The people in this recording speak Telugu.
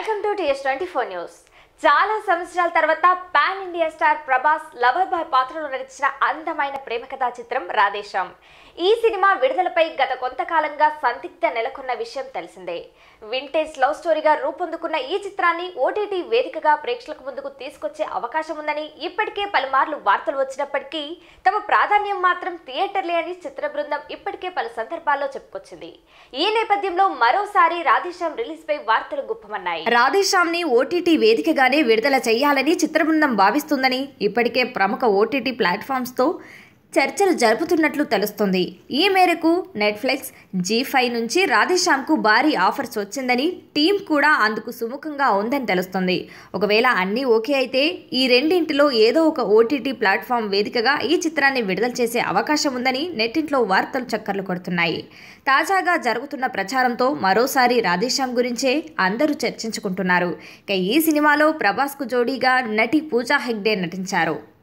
welcome to TS twenty four news చాలా సంవత్సరాల తర్వాత pan India star Prabhas lover boy పాత్రలో నటించిన అందమైన ప్రేమ కథా చిత్రం రాధేశం ఈ సినిమా విడుదలపై గత కొంతకాలంగా సందిగ్ధ నెలకొన్న విషయం తెలిసిందే వింటేజ్ లవ్ స్టోరీగా రూపొందుకున్న ఈ చిత్రాన్ని ఓటీటీ వేదికగా ప్రేక్షకులకు ముందుకు తీసుకొచ్చే అవకాశం ఉందని ఇప్పటికే పలుమార్లు వార్తలు వచ్చినప్పటికీ తమ ప్రాధాన్యం మాత్రం థియేటర్లే అని చిత్ర బృందం ఇప్పటికే పలు సందర్భాల్లో చెప్పుకొచ్చింది ఈ నేపథ్యంలో మరోసారి రాధేశ్యామ్ రిలీజ్ పై వార్తలు గుప్పమన్నాయి రాధేశ్యామ్ ని ఓటీటీ వేదికగానే విడుదల చేయాలని చిత్రబృందం భావిస్తుందని ఇప్పటికే ప్రముఖ ఓటీటీ ప్లాట్ఫామ్స్ తో చర్చలు జరుపుతున్నట్లు తెలుస్తుంది ఈ మేరకు నెట్ఫ్లిక్స్ జీ ఫైవ్ నుంచి రాధేశ్యామ్కు భారీ ఆఫర్స్ వచ్చిందని టీం కూడా అందుకు సుముఖంగా ఉందని తెలుస్తుంది ఒకవేళ అన్నీ ఓకే అయితే ఈ రెండింటిలో ఏదో ఒక ఓటీటీ ప్లాట్ఫామ్ వేదికగా ఈ చిత్రాన్ని విడుదల చేసే అవకాశం ఉందని నెట్టింట్లో వార్తలు చక్కర్లు కొడుతున్నాయి తాజాగా జరుగుతున్న ప్రచారంతో మరోసారి రాధేశ్యామ్ గురించే అందరూ చర్చించుకుంటున్నారు ఇక ఈ సినిమాలో ప్రభాస్కు జోడీగా నటి పూజా హెగ్డే నటించారు